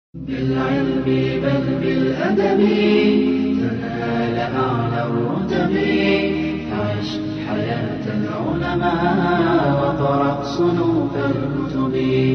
بالعلم بل بالأدب تنال أعلى الرتب عش حياة العلماء وقرأ صنوف الكتب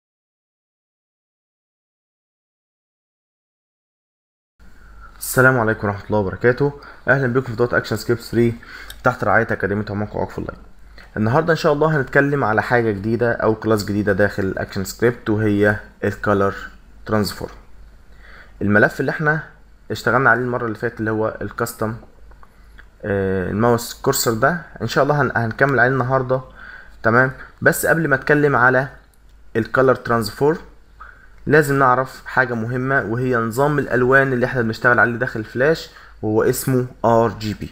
السلام عليكم ورحمة الله وبركاته أهلا بكم في دوت أكشن سكيب 3 تحت رعاية أكاديمية عمق وقف اللاين النهاردة إن شاء الله هنتكلم على حاجة جديدة أو كلاس جديدة داخل الأكشن سكريبت وهي الكالر ترانسفورم الملف اللي احنا اشتغلنا عليه المرة اللي فاتت اللي هو الكاستم الماوس كورسر ده ان شاء الله هن- هنكمل عليه النهارده تمام بس قبل ما اتكلم على الكالر ترانسفورم لازم نعرف حاجة مهمة وهي نظام الألوان اللي احنا بنشتغل عليه داخل الفلاش وهو اسمه RGB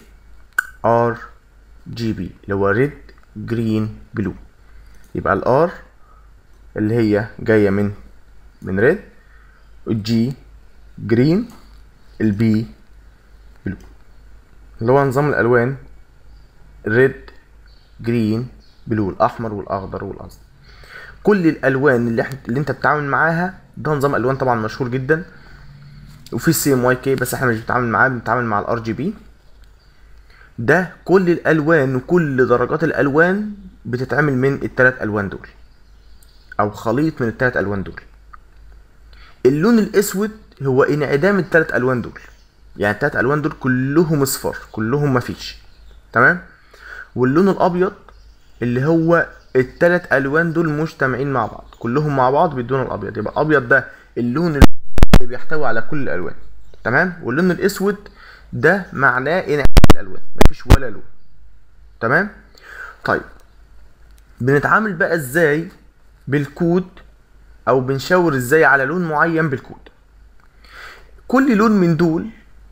RGB اللي هو ريد جرين بلو يبقى الار اللي هي جاية من من ريد الجي جرين البي بلو اللي هو نظام الألوان ريد جرين بلو الأحمر والأخضر والأصفر كل الالوان اللي احنا اللي انت بتتعامل معاها ده نظام الوان طبعا مشهور جدا وفي السي ام واي كي بس احنا مش بنتعامل معاه بنتعامل مع الار جي بي ده كل الالوان وكل درجات الالوان بتتعمل من التلات الوان دول او خليط من التلات الوان دول اللون الاسود هو انعدام التلات الوان دول يعني التلات الوان دول كلهم اصفار كلهم مفيش تمام واللون الابيض اللي هو التلات الوان دول مجتمعين مع بعض كلهم مع بعض بيدونا الابيض يبقى الابيض ده اللون اللي بيحتوي على كل الالوان تمام واللون الاسود ده معناه انعكاس الالوان مفيش ولا لون تمام طيب بنتعامل بقى ازاي بالكود او بنشاور ازاي على لون معين بالكود كل لون من دول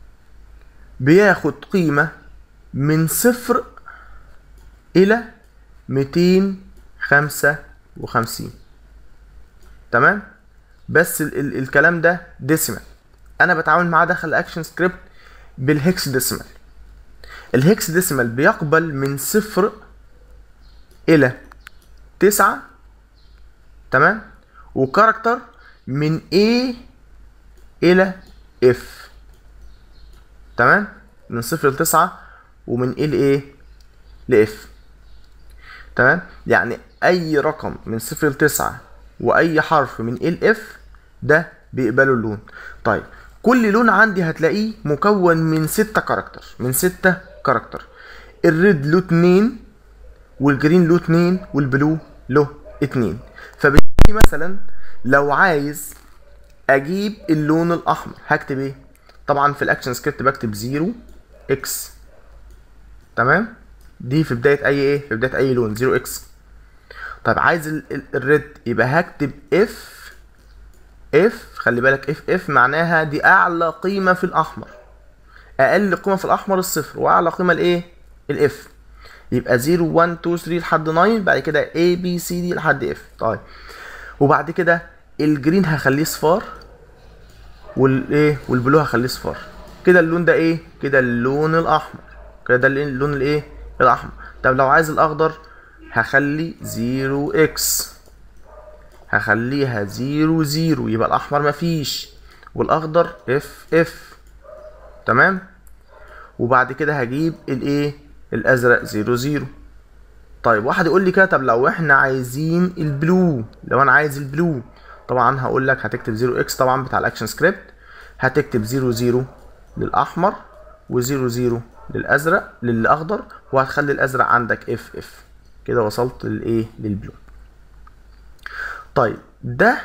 بياخد قيمة من صفر إلى ميتين خمسة وخمسين تمام بس ال ال الكلام ده ديسيمال أنا بتعامل معاه داخل أكشن سكريبت بالهكس ديسيمال الهكس ديسيمال بيقبل من صفر إلى تسعة تمام وكاركتر من A إلى F تمام من صفر لتسعة ومن A لإيه لإف تمام يعني اي رقم من صفر لتسعة واي حرف من ال اف ده بيقبلوا اللون طيب كل لون عندي هتلاقيه مكون من ستة كاركتر من ستة كاركتر الريد له اتنين والجرين له اتنين والبلو له اتنين فبالتالي مثلا لو عايز اجيب اللون الاحمر هكتب ايه طبعا في الاكشن سكريبت بكتب زيرو اكس تمام دي في بدايه اي ايه في بدايه اي لون 0 اكس طيب عايز ال- ال- الريد يبقى هكتب اف اف خلي بالك اف اف معناها دي اعلى قيمه في الاحمر اقل قيمه في الاحمر الصفر واعلى قيمه الايه الاف يبقى 0 1 2 3 لحد 9 بعد كده A B C D لحد اف طيب وبعد كده الجرين هخليه صفار والايه والبلو هخليه صفار كده اللون ده ايه كده اللون الاحمر كده ده اللون الايه الاحمر طب لو عايز الاخضر هخلي 0 اكس هخليها 0 0 يبقى الاحمر مفيش والاخضر اف اف تمام وبعد كده هجيب الايه الازرق 0 0 طيب واحد يقول لي كده طب لو احنا عايزين البلو لو انا عايز البلو طبعا هقول لك هتكتب 0 اكس طبعا بتاع الاكشن سكريبت هتكتب 0 0 للاحمر و0 0 للازرق للاخضر وهتخلي الازرق عندك اف اف كده وصلت للايه للبلو طيب ده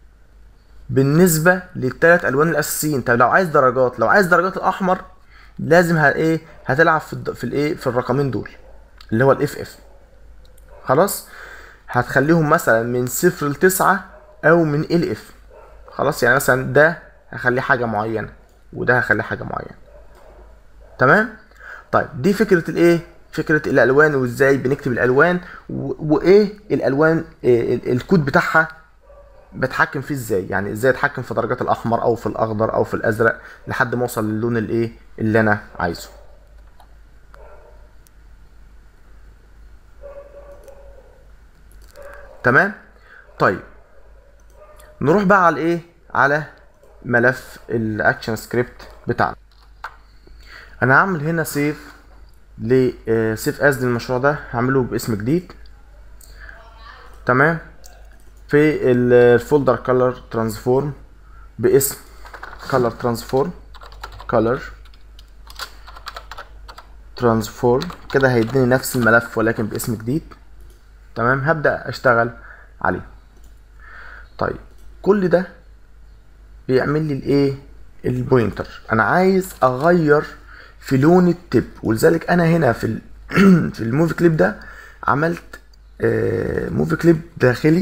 بالنسبه للثلاث الوان الاساسيين طب لو عايز درجات لو عايز درجات الاحمر لازم ه- ايه هتلعب في الد- في الايه في الرقمين دول اللي هو الاف اف خلاص هتخليهم مثلا من صفر لتسعة او من ال اف خلاص يعني مثلا ده هخليه حاجة معينة وده هخليه حاجة معينة تمام طيب دي فكرة الايه فكرة الالوان وازاي بنكتب الالوان و- وايه الالوان إيه ال- الكود بتاعها بتحكم فيه ازاي يعني ازاي اتحكم في درجات الاحمر او في الاخضر او في الازرق لحد ما اوصل للون الايه اللي انا عايزه تمام طيب نروح بقى على ايه على ملف الاكشن سكريبت بتاعنا انا هعمل هنا سيف ل سيف از للمشروع ده هعمله باسم جديد تمام في الفولدر كولر ترانسفورم باسم كولر ترانسفورم كولر ترانسفورم كده هيديني نفس الملف ولكن باسم جديد تمام هبدأ اشتغل عليه طيب كل ده بيعمل لي الايه البوينتر انا عايز اغير في لون التب ولذلك انا هنا في ال في الموفي كليب ده عملت آه موفي كليب داخلي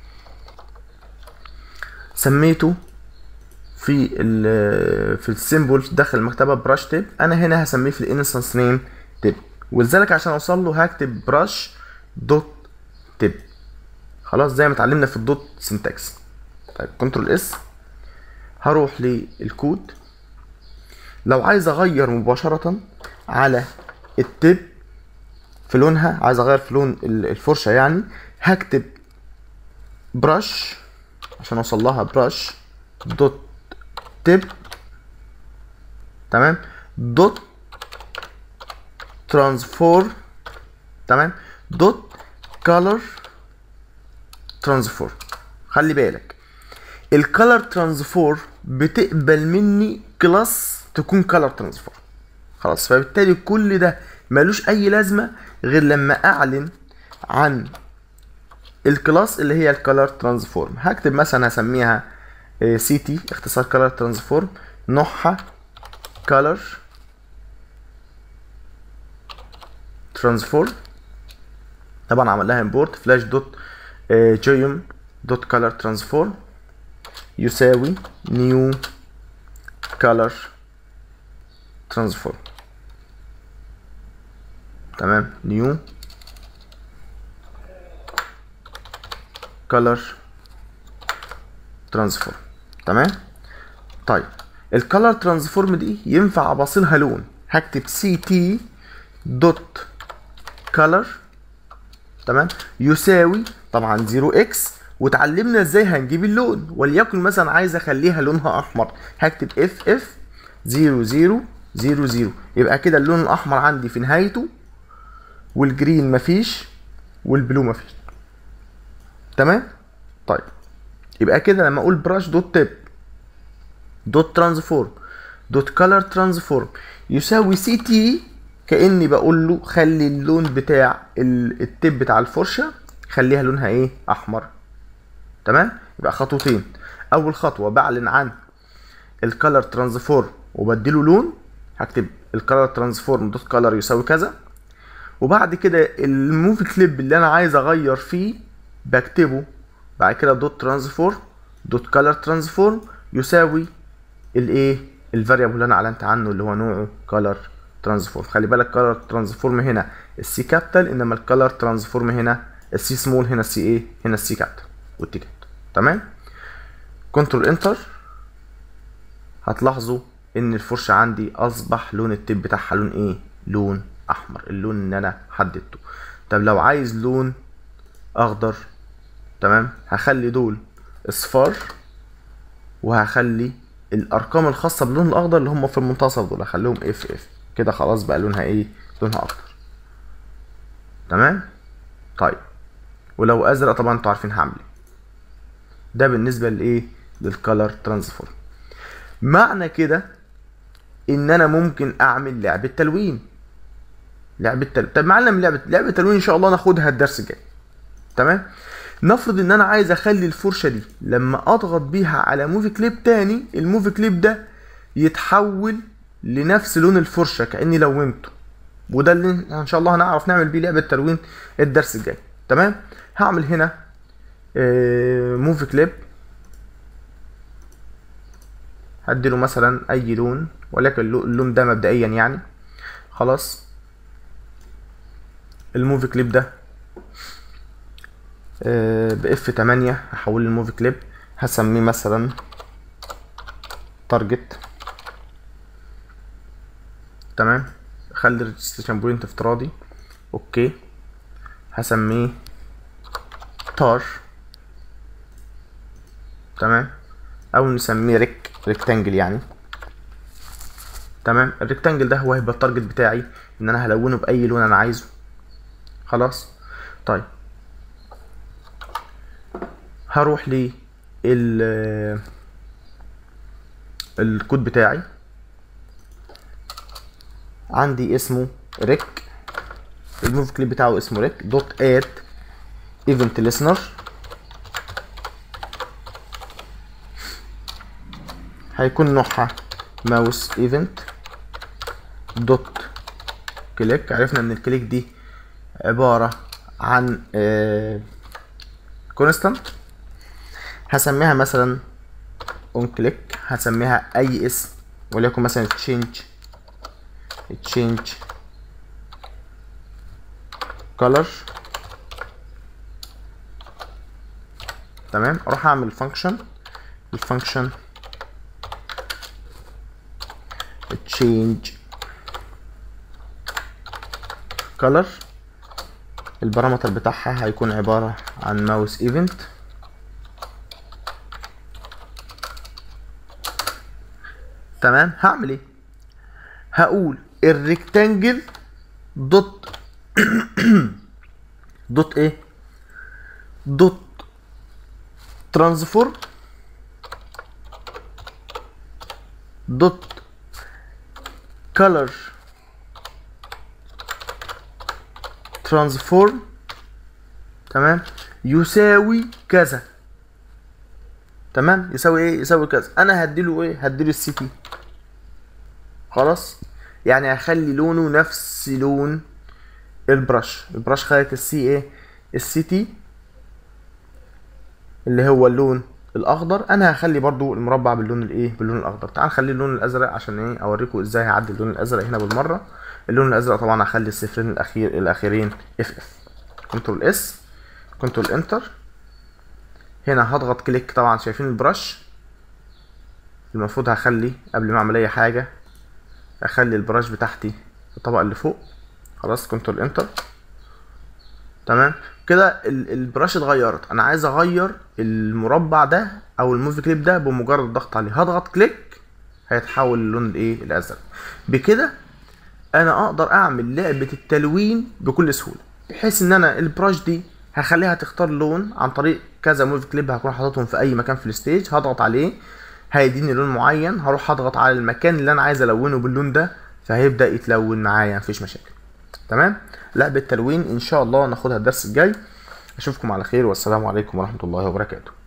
سميته في ال في السيمبل داخل المكتبه براش تيب انا هنا هسميه في الانستنس نيم تيب ولذلك عشان اوصل له هكتب براش دوت تيب خلاص زي ما اتعلمنا في الدوت سنتكس طيب كنترول اس هروح للكود لو عايز اغير مباشرة على التب في لونها عايز اغير في لون الفرشة يعني هكتب برش عشان اوصل لها برش دوت تب تمام دوت ترانسفورم تمام دوت كولر ترانسفورم خلي بالك الكالر ترانسفور بتقبل مني كلاس تكون كالر ترانسفور خلاص فبالتالي كل ده ملوش اي لازمه غير لما اعلن عن الكلاس اللي هي الكالر ترانسفورم هكتب مثلا هسميها سي تي اختصار كالر ترانسفورم نوعها كالر ترانسفورم طبعا عمل لها امبورت فلاش دوت جيوم دوت كالر ترانسفورم يساوي نيو كالر ترانسفورم تمام نيو كالر ترانسفورم تمام طيب الكالر ترانسفورم دي ينفع ابصلها لون هكتب سي تي دوت كالر تمام يساوي طبعا 0 اكس وتعلمنا ازاي هنجيب اللون وليكن مثلا عايز اخليها لونها احمر هكتب اف اف 0 0 0 0 يبقى كده اللون الاحمر عندي في نهايته والجرين مفيش والبلو مفيش تمام طيب يبقى كده لما اقول براش دوت تيب دوت ترانسفورم دوت كولر ترانسفورم يساوي سي تي كاني بقول له خلي اللون بتاع التيب بتاع الفرشه خليها لونها ايه احمر تمام يبقى خطوتين اول خطوه بعلن عن الكالر ترانسفورم وبديله لون هكتب الكالر ترانسفورم دوت كالر يساوي كذا وبعد كده الموفي كليب اللي انا عايز اغير فيه بكتبه بعد كده دوت ترانسفورم دوت كالر ترانسفورم يساوي الايه الفاريبل اللي انا اعلنت عنه اللي هو نوعه كالر ترانسفورم خلي بالك كالر ترانسفورم هنا السي كابيتال انما الكالر ترانسفورم هنا السي سمول هنا السي ايه هنا السي كابيتال والتي كابيتال تمام كنترول انتر هتلاحظوا ان الفرشه عندي اصبح لون التيب بتاعها لون ايه لون احمر اللون اللي انا حددته طب لو عايز لون اخضر تمام هخلي دول اصفار وهخلي الارقام الخاصه باللون الاخضر اللي هم في المنتصف دول هخليهم اف اف كده خلاص بقى لونها ايه لونها اخضر تمام طيب ولو ازرق طبعا انتوا عارفين هعمل ايه ده بالنسبه لايه للكالر ترانسفورم معنى كده ان انا ممكن اعمل لعبه تلوين لعبه تلوين طب معلم لعبه لعبه تلوين ان شاء الله ناخدها الدرس الجاي تمام نفرض ان انا عايز اخلي الفرشه دي لما اضغط بيها على موفي كليب تاني الموفي كليب ده يتحول لنفس لون الفرشه كاني لونته وده اللي ان شاء الله هنعرف نعمل بيه لعبه تلوين الدرس الجاي تمام هعمل هنا موفي كليب هديله مثلا اي لون ولكن اللون ده مبدئيا يعني خلاص الموفي كليب ده باف 8 هحول الموفي كليب هسميه مثلا تارجت تمام خلي الريجستريشن بوينت افتراضي اوكي هسميه تار تمام او نسميه ريك ريكتانجل يعني تمام الريكتانجل ده هو هيبقى التارجت بتاعي ان انا هلونه باي لون انا عايزه خلاص طيب هروح ل ال الكود بتاعي عندي اسمه ريك الموف كليب بتاعه اسمه ريك دوت اد ايفنت listener هيكون نوعها ماوس ايفنت دوت كليك عرفنا ان الكليك دي عبارة عن كونستانت هسميها مثلا اون كليك هسميها اي اسم وليكن مثلا تشينج تشينج color تمام اروح اعمل فانكشن الفانكشن change color البارامتر بتاعها هيكون عبارة عن ماوس ايفنت تمام هعمل ايه هقول الريكتانجل دوت دوت ايه دوت ترانسفورم دوت color transform تمام يساوي كذا تمام يساوي ايه يساوي كذا انا هديله ايه هديله السيتي خلاص يعني هخلي لونه نفس لون البرش البرش خدت السي ايه السيتي اللي هو اللون الاخضر انا هخلي برضو المربع باللون الايه باللون الاخضر تعال نخلي اللون الازرق عشان ايه اوريكم ازاي هعدي اللون الازرق هنا بالمره اللون الازرق طبعا هخلي الصفرين الاخير الاخيرين اف اف كنترول اس كنترول انتر هنا هضغط كليك طبعا شايفين البرش المفروض هخلي قبل ما اعمل اي حاجه اخلي البرش بتاعتي في الطبقه اللي فوق خلاص كنترول انتر تمام كده البراش اتغيرت انا عايز اغير المربع ده او الموفي كليب ده بمجرد الضغط عليه هضغط كليك هيتحول للون الايه الازرق بكده انا اقدر اعمل لعبه التلوين بكل سهوله بحيث ان انا البراش دي هخليها تختار لون عن طريق كذا موفي كليب هكون حاططهم في اي مكان في الستيج هضغط عليه هيديني لون معين هروح اضغط على المكان اللي انا عايز الونه باللون ده فهيبدا يتلون معايا مفيش مشاكل تمام لعبة تلوين ان شاء الله ناخدها الدرس الجاي اشوفكم على خير والسلام عليكم ورحمة الله وبركاته